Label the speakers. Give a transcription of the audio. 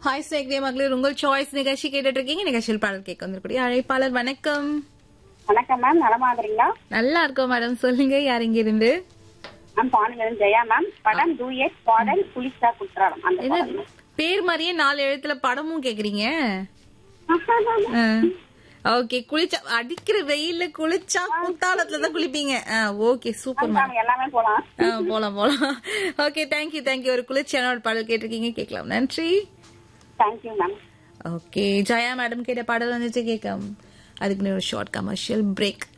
Speaker 1: hi சேக்ரிய மகளிர் உங்கள் choice நிகழ்ச்சி கேட்டுட்டு இருக்கீங்க நிகழ்ச்சியில் பாடல் கேட்க வந்திருக்கூடிய அழைப்பாளர் வணக்கம்
Speaker 2: வணக்கம் மேம் நலமா இருக்கிறீங்களா
Speaker 1: நல்லா இருக்கோம் மேடம் சொல்லுங்க யார் இங்க இருந்து
Speaker 2: மேம் பானுங்கரன் ஜெயா மேம் படம் டூயட் பாடல் புலிசா குற்றாலம் அந்த
Speaker 1: என்ன
Speaker 2: பாடல்
Speaker 1: பேர் மாதிரியே நாலு எழுத்துல படமும் கேக்குறீங்க ஓகே குளிச்சா அடிக்கிற வெயில்ல குளிச்சா குத்தாலத்துல தான் குளிப்பீங்க ஓகே சூப்பர் மேம்
Speaker 2: மேம் எல்லாமே போலாம்
Speaker 1: ஆ, போலாம் போலாம் ஓகே தேங்க்யூ தேங்க்யூ ஒரு குளிர்ச்சியான ஒரு பாடல் கேட்டிருக்கீங்க கேட்கலாம் நன்றி
Speaker 2: thank you ma'am
Speaker 1: okay Jaya madam கேட்ட பாடல் வந்துச்சு கேட்கம் அதுக்கு ஒரு ஷார்ட் கமர்ஷியல் பிரேக்